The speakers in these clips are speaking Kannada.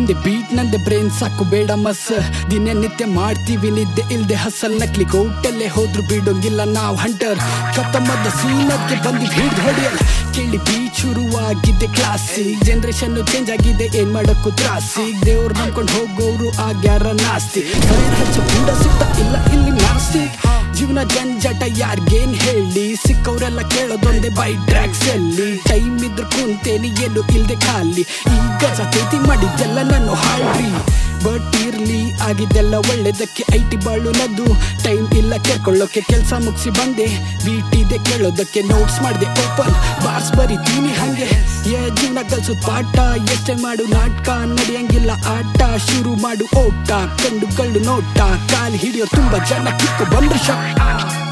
ನಂದೆ ಬೀಟ್ ನಂದೆ ಬ್ರೈನ್ ಸಾಕು ಬೇಡ ಮಸ್ ದಿನನಿತ್ಯ ಮಾಡ್ತೀವಿ ನಿದ್ದೆ ಇಲ್ದೆ ಹಸಲ್ ನಕ್ಲಿ ಔಟಲ್ಲೇ ಹೋದ್ರು ಬಿಡೋಂಗಿಲ್ಲ ನಾವ್ ಹಂಟರ್ ಕತ್ತಮ್ಮದ ಸೀನಕ್ಕೆ ಬಂದು ಹಿಡ್ದು ಹೊಡಿಯಲ್ಲ ಕೇಳಿ ಬೀಚ್ ಶುರುವಾಗಿದೆ ಕ್ಲಾಸಿಕ್ ಜನರೇಷನ್ ಚೇಂಜ್ ಆಗಿದೆ ಏನ್ ಮಾಡಕ್ಕೂ ತ್ರಾಸಿಗ್ ದೇವ್ರು ನಂಬ್ಕೊಂಡು ಹೋಗೋರು ಆಗ್ಯಾರ ನಾಸ್ತಿ ಫೈರ್ ಹಚ್ಚ ಕೂಡ ಸಿಗ್ತಾ ಇಲ್ಲ ಇಲ್ಲಿ ನಾಸ್ತಿಕ್ ಜೀವನ ಜಂಜಾಟ ಯಾರ್ಗೇನ್ ಹೇಳಿ ಸಿಕ್ಕವ್ರೆಲ್ಲ ಕೇಳೋದೊಂದೇ ಬೈ ಟ್ರ್ಯಾಕ್ಸ್ ಅಲ್ಲಿ ಟೈಮ್ ಇದ್ರು ಕುಂತೇನಿ ಏನು ಇಲ್ದೆ ಖಾಲಿ ಈಗ ಸತೇತಿ ಮಾಡಿದ್ದೆಲ್ಲ ನಾನು ಹಾಳ್ರಿ ಬಟ್ ಇರ್ಲಿ ಆಗಿದ್ದೆಲ್ಲ ಒಳ್ಳೇದಕ್ಕೆ ಐ ಟಿ ಬಾಳು ನದ್ದು ಟೈಮ್ ಇಲ್ಲ ಕೇಳ್ಕೊಳ್ಳೋಕೆ ಕೆಲ್ಸ ಮುಗಿಸಿ ಬಂದೆ ಬೀಟ್ ಇದೆ ಕೇಳೋದಕ್ಕೆ ನೋಟ್ಸ್ ಮಾಡಿದೆ ಓಪನ್ ಬಾರ್ಸ್ ಬರಿತೀನಿ ಹಂಗೆ ಏ ಜೀವನ ಕಲ್ಸೋದ್ ಪಾಠ ಎಷ್ಟೇ ಮಾಡು ನಾಟಕ ನಡೆಯಂಗಿಲ್ಲ ಆಟ ಶುರು ಮಾಡು ಓಟ ಕಂಡು ಕಳ್ಳು ನೋಟ ಕಾಲ್ ಹಿಡಿಯೋ ತುಂಬಾ ಜನ ಕಿಕ್ಕು ಬಂದ್ರು ಶಾಕ್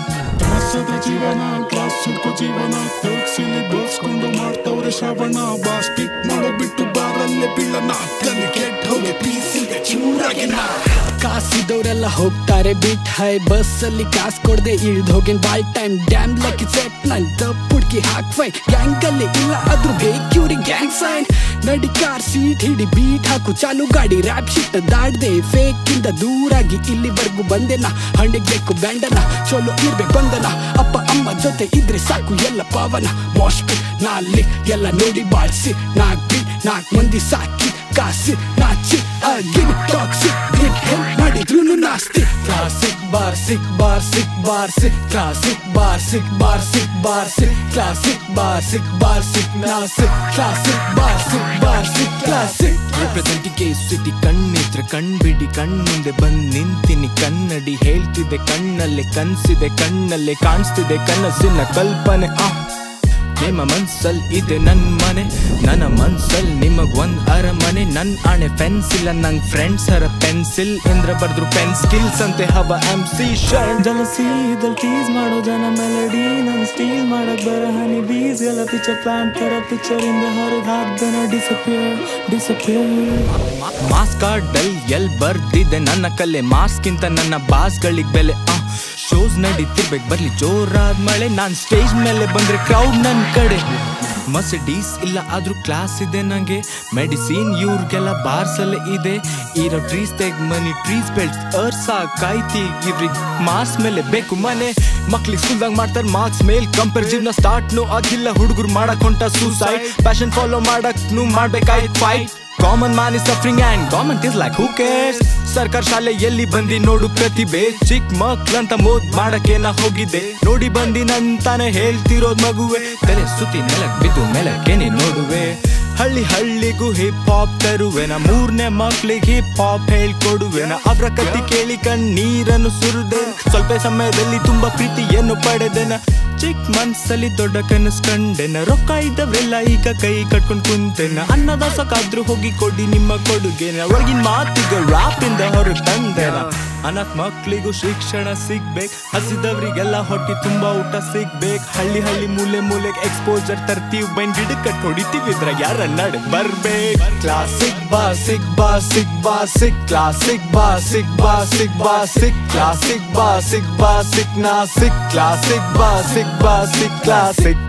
ತ್ರಾಸದ ಜೀವನ ಕ್ಲಾಸ್ ಹುಡ್ಕೋ ಜೀವನ ತೋರ್ಸಿಲಿ ಬೋಸ್ಕೊಂಡು ಮಾಡ್ತವ್ರೆ ಶ್ರವಣ ಬಾಸ್ ಪಿಕ್ ಮಾಡೋ ಬಿಟ್ಟು ಬಾರಲ್ಲೇ ಬೀಳನ ಕಲ್ಲಿ ಕೆಟ್ಟ ಹೋಗಿ ಪೀಸ್ ಇದೆ ಚೂರಾಗಿ ನಾ ಕಾಸಿದವರೆಲ್ಲ ಹೋಗ್ತಾರೆ ಬಿಟ್ ಹೈ ಬಸ್ ಅಲ್ಲಿ ಕಾಸ್ ಕೊಡದೆ ಇಳ್ದು ಹೋಗಿನ್ ಬಾಲ್ ಟೈಮ್ ಡ್ಯಾಮ್ ಲಕ್ಕಿ ಸೆಟ್ ನನ್ ಹುಡ್ಕಿ ಹಾಕ್ ಫೈ ಗ್ಯಾಂಗ್ ಅಲ್ಲಿ ಇಲ್ಲ ಆದ್ರೂ ಬೇಕ್ಯೂರಿ ಗ್ಯಾಂಗ್ ಸೈನ್ ನಡಿ ಕಾರ್ ಸೀಟ್ ಹಿಡಿ ಬೀಟ್ ಹಾಕು ಚಾಲು ಗಾಡಿ ರ್ಯಾಪ್ ಶಿಟ್ ದಾಡ್ದೆ ಫೇಕ್ ಇಂದ ದೂರಾಗಿ ಇಲ್ಲಿವರೆಗೂ ಬಂದೆನ ಹಣ್ಣಿಗೆ ಬೇಕು ಬ್ಯಾಂಡನ ಚಲೋ ಇರ್ಬೇಕು ಬಂದನ ಅಪ್ಪ ಅಮ್ಮ ಜೊತೆ ಇದ್ರೆ ಸಾಕು ಎಲ್ಲ ಪಾವನ ಮಾಸ್ಪಿ ನಾಲಿ ಎಲ್ಲ ನೋಡಿ ಬಾಳ್ಸಿ ನಾಕ್ ಬಿ ನಾಕ್ ಮಂದಿ ಸಾಕಿ ಕಾಸಿ ನಾಚಿ ಆಗಿನ ಟಾಕ್ಸಿಕ್ ಹೆಲ್ಪ್ ಮಾಡಿದ್ರು ನಾಸ್ತಿ ಕ್ಲಾಸಿಕ್ ಬಾರ್ ಸಿಕ್ ಬಾರ್ ಸಿಕ್ ಬಾರ್ ಸಿಕ್ ಕ್ಲಾಸಿಕ್ ಬಾರ್ ಸಿಕ್ ಬಾರ್ ಸಿಕ್ ಬಾರ್ ಸಿಕ್ ಕ್ಲಾಸಿಕ್ ಬಾರ್ ಸಿಕ್ ಬಾರ್ ಸಿಕ್ ನಾಸಿಕ್ ಕ್ಲಾಸಿಕ್ ಬಾರ್ ಸಿಕ್ ಬಾರ್ ಸಿಕ್ ಕ್ಲಾಸಿಕ್ ರಿಪ್ರೆಸೆಂಟಿಂಗ್ ಕೆ ಸಿಟಿ ಕಣ್ಣಿದ್ರೆ ಕಣ್ಬಿಡಿ ಕಣ್ಮುಂದೆ ಬಂದ್ ನಿಂತಿನಿ ಕನ್ನಡಿ ಹೇಳ್ತಿದೆ ಕಣ್ಣಲ್ಲೇ ಕನ್ಸಿದೆ ಕಣ್ಣಲ್ಲೇ ಕಾಣಿಸ್ತಿದೆ ಕನಸಿನ ಕಲ್ಪನೆ ಆ ನಿಮ್ಮ ಮನ್ಸಲ್ ಇದೆ ನನ್ ಮನೆ ನನ್ನ ಮನ್ಸಲ್ ನಿಮಗ್ ಒಂದ್ ಅರಮನೆ ನನ್ ಆಣೆ ಪೆನ್ಸಿಲ್ ನಂಗ್ ಫ್ರೆಂಡ್ಸ್ ಹರ ಪೆನ್ಸಿಲ್ ಇಂದ್ರ ಬರ್ದ್ರು ಪೆನ್ ಸ್ಕಿಲ್ಸ್ ಅಂತೆ ಹವ ಎಂ ಸಿ ಶರ್ಟ್ ಜಲಸಿ ಇದ್ರಲ್ಲಿ ಟೀಸ್ ಮಾಡೋ ಜನ ಮೆಲಡಿ ನನ್ ಸ್ಟೀಲ್ ಮಾಡಕ್ ಬರ ಹನಿ ಬೀಸ್ ಎಲ್ಲ ಪಿಕ್ಚರ್ ಪ್ಲಾನ್ ತರ ಪಿಕ್ಚರ್ ಇಂದ ಹೊರಗೆ ಹಾಕ್ದನ ಡಿಸಪಿಯರ್ ಡಿಸಪಿಯರ್ ಮಾಸ್ ಕಾರ್ಡಲ್ ಎಲ್ ಬರ್ದಿದೆ ನನ್ನ ಕಲೆ ಮಾಸ್ಕಿಂತ ನನ್ನ ಬಾಸ್ಗಳಿಗ್ ಬೆಲೆ ಶೋಸ್ ನಡೀತಿರ್ಬೇಕು ಬರ್ಲಿ ಜೋರಾದ್ ಮಳೆ ನಾನ್ ಸ್ಟೇಜ್ ಮೇಲೆ ಬಂದ್ರೆ ಕ್ರೌಡ್ ನನ್ ಕಡೆ ಮಸಡೀಸ್ ಇಲ್ಲ ಆದ್ರೂ ಕ್ಲಾಸ್ ಇದೆ ನಂಗೆ ಮೆಡಿಸಿನ್ ಇವ್ರಿಗೆಲ್ಲ ಬಾರ್ಸಲ್ಲೇ ಇದೆ ಇರೋ ಟ್ರೀಸ್ ತೆಗ್ ಮನಿ ಟ್ರೀಸ್ ಬೆಲ್ಟ್ ಅರ್ಸ ಕಾಯ್ತಿ ಇವ್ರಿಗೆ ಮಾರ್ಸ್ ಮೇಲೆ ಬೇಕು ಮನೆ ಮಕ್ಳಿಗೆ ಸ್ಕೂಲ್ದಾಗ ಮಾಡ್ತಾರೆ ಮಾರ್ಕ್ಸ್ ಮೇಲ್ ಕಂಪೇರ್ ಜೀವನ ಸ್ಟಾರ್ಟ್ನು ಆಗಿಲ್ಲ ಹುಡುಗರು ಮಾಡಕ್ ಹೊಂಟ ಸೂಸೈಡ್ ಪ್ಯಾಷನ್ ಫಾಲೋ ಮಾಡಕ್ ನು ಮಾಡ್ಬೇಕಾಯ್ತು fight common man is suffering and government is like who cares ಸರ್ಕಾರ ಶಾಲೆಯಲ್ಲಿ ಬಂದಿ ನೋಡು ಪ್ರತಿಭೆ ಚಿಕ್ಕ ಮಕ್ಳಂತ ಮೋದ್ ಮಾಡಕ್ಕೆ ನಾ ಹೋಗಿದ್ದೆ ನೋಡಿ ಬಂದಿನಂತಾನೆ ಹೇಳ್ತಿರೋದ್ ಮಗುವೆ ತಲೆ ಸುತ್ತಿ ನೆಲಕ್ ಬಿದ್ದು ಮೆಲಕ್ಕೆ ನೀ ನೋಡುವೆ ಹಳ್ಳಿ ಹಳ್ಳಿಗೂ ಹಿಪ್ ಹಾಪ್ ತರುವೆನ ಮೂರನೇ ಮಕ್ಳಿಗೆ ಹಿಪ್ ಹಾಪ್ ಹೇಳ್ಕೊಡುವೆನ ಅವ್ರ ಕತ್ತಿ ಕೇಳಿ ಕಣ್ಣೀರನ್ನು ಸುರಿದೆ ಸ್ವಲ್ಪ ಸಮಯದಲ್ಲಿ ತುಂಬಾ ಪ್ರೀತಿಯನ್ನು ಪಡೆದೆನ ಚಿಕ್ಕ ಮನ್ಸಲ್ಲಿ ದೊಡ್ಡ ಕನಸು ಕಂಡೆನ ರೊಕ್ಕ ಇದ್ದವ್ರೆಲ್ಲ ಈಗ ಕೈ ಕಟ್ಕೊಂಡ್ ಕುಂತೆನ ಅನ್ನದಾಸಕ್ಕಾದ್ರೂ ಹೋಗಿ ಕೊಡಿ ನಿಮ್ಮ ಕೊಡುಗೆನ ಒಳಗಿನ ಮಾತಿಗೆ ರಾಪ್ ಇಂದ ಹೊರಗೆ ತಂದೆನ ಅನಾಥ ಮಕ್ಳಿಗೂ ಶಿಕ್ಷಣ ಸಿಗ್ಬೇಕ್ ಹಸಿದವ್ರಿಗೆಲ್ಲ ಹೊಟ್ಟಿ ತುಂಬಾ ಊಟ ಸಿಗ್ಬೇಕ್ ಹಳ್ಳಿ ಹಳ್ಳಿ ಮೂಲೆ ಮೂಲೆಗೆ ಎಕ್ಸ್ಪೋಜರ್ ತರ್ತೀವಿ ಬೈನ್ ಗಿಡ ಕಟ್ ಹೊಡಿತೀವಿ ಇದ್ರ ಯಾರ ನಡೆ ಬರ್ಬೇಕ್ ಕ್ಲಾಸಿಕ್ ಬಾರ್ ಸಿಕ್ ಬಾರ್ ಸಿಕ್ ಬಾರ್ ಸಿಕ್ ಕ್ಲಾಸಿಕ್ ಬಾರ್ ಸಿಕ್ ಬಾರ್ ಸಿಕ್ ಬಾರ್ ಸಿಕ್ ಕ್ಲಾಸಿಕ್ ಬಾರ್ ಸಿಕ್ ಬಾರ್ ಸಿಕ್ ನಾಸಿಕ್ ಕ್ಲಾಸಿಕ್ ಬಾರ್ ಸಿಕ್ ಬಾರ್ ಸಿಕ್ ಕ್ಲಾಸಿಕ್